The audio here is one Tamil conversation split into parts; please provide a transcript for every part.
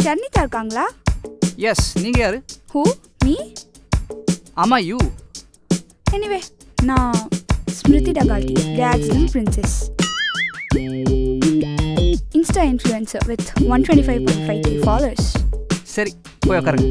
ஷர்னிதா இருக்காங்களா எஸ் நீங்க யாரு ஹூ மீ ஆமா யூ எனிவே நான் ஸ்மிருதி டகால்டி dates lil princess insta influencer with one twenty five point five K followers சரி போய் உட்காருங்க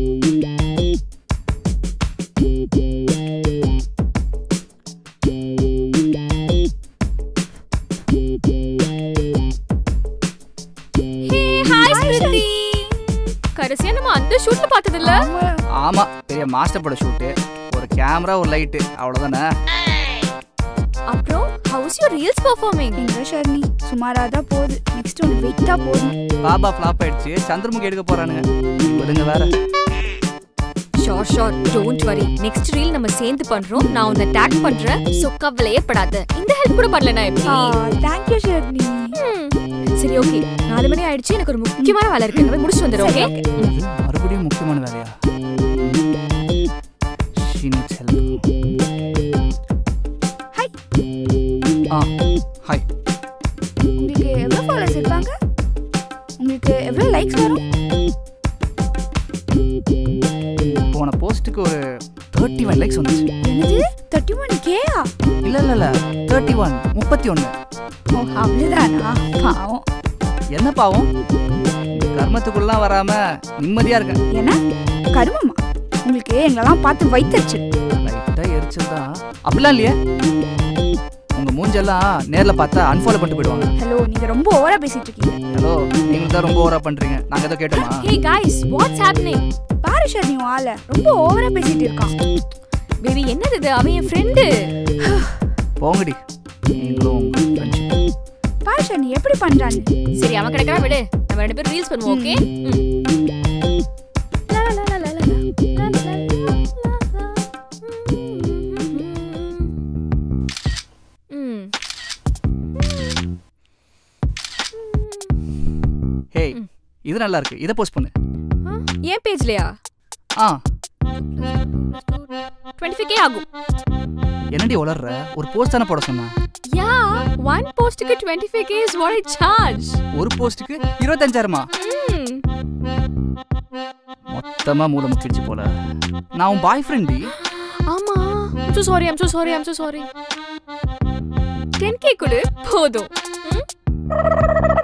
ஹே ஹாய் ஸ்மிருதி கடைசியா நம்ம அந்த ஷூட்ல பார்த்தது இல்ல ஆமா பெரிய மாஸ்டர் பட ஷூட்டு ஒரு கேமரா ஒரு லைட்டு அவ்வளவுதானே அப்புறம் ஹவுஸ் யூ ரீல்ஸ் பெர்ஃபார்மிங் எங்க ஷர்னி சுமாராக தான் போகுது நெக்ஸ்ட் ஒன்று வெயிட்டாக போதும் பாபா ஃப்ளாப் ஆயிடுச்சு சந்திரமுகி எடுக்க போறானுங்க விடுங்க வேற sure sure don't worry next reel நம்ம சேர்ந்து பண்றோம் நான் உன்னை டேக் பண்றேன் சோ கவலையே படாத இந்த ஹெல்ப் கூட பண்ணலனா எப்படி தேங்க்யூ ஷர்னி ம். சரி ஓகே நாலு மணி ஆயிடுச்சு எனக்கு ஒரு முக்கியமான வேலை இருக்கு நம்ம முடிச்சு வந்துடும் ஓகே இது மறுபடியும் முக்கியமான வேலையா She needs help. ஹாய் ஆ ஹாய் உங்களுக்கு எவ்வளோ ஃபாலோவர்ஸ் இருப்பாங்க உங்களுக்கு எவ்வளோ லைக்ஸ் வரும் போன போஸ்ட்டுக்கு ஒரு தேர்ட்டி ஒன் லைக்ஸ் வந்துச்சு என்னது தேர்ட்டி ஒன் கேயா இல்ல இல்ல இல்ல தேர்ட்டி ஒன் முப்பத்தி ஒன்று ஓ அவ்வளோதானா பாவம் என்ன பாவம் இந்த கர்மத்துக்குள்ளலாம் வராம நிம்மதியா இருக்கேன் ஏன்னா கருமமா உங்களுக்கு எங்களெல்லாம் பார்த்து வைத்தறிச்சு லைட்டா எரிச்சல் தான் அப்படிலாம் இல்லையே உங்க மூஞ்செல்லாம் நேர்ல பார்த்தா அன்ஃபாலோ பண்ணிட்டு போயிடுவாங்க ஹலோ நீங்கள் ரொம்ப ஓவராக பேசிட்டு இருக்கீங்க ஹலோ நீங்க தான் ரொம்ப ஓவரா பண்றீங்க நாங்க ஏதோ கேட்டோமா ஹே गाइस வாட்ஸ் ஹேப்பனிங் பாரு ஷர்னி உன் ஆளை ரொம்ப ஓவராக பேசிட்டு இருக்கான் பேபி என்னது இது அவன் என் ஃப்ரெண்டு போங்கடி நீங்களும் உங்க friendship. பாரு ஷர்னி எப்படி பண்ணுறான்னு சரி அவன் கிடக்குறா விடு நம்ம ரெண்டு பேரும் ரீல்ஸ் பண்ணுவோம் ஓகே ஹேய் இது நல்லா இருக்கு இதை போஸ்ட் பண்ணு ஏன் பேஜ்லயா ஆ டுவெண்ட்டி ஃபைவ் கே ஆகும் என்னடி உளர்ற ஒரு போஸ்ட் தானே போட சொன்னேன் யா ஒன் போஸ்ட்டுக்கு twenty five K is what I charge ஒரு போஸ்ட்டுக்கு இருபத்தஞ்சாயிரமா மொத்தமா மூளை முக்கிடுச்சு போல நான் உன் பாய் ஃப்ரெண்டி ஆமா so sorry I'm so sorry I'm so sorry ten K கொடு போதும் ம்?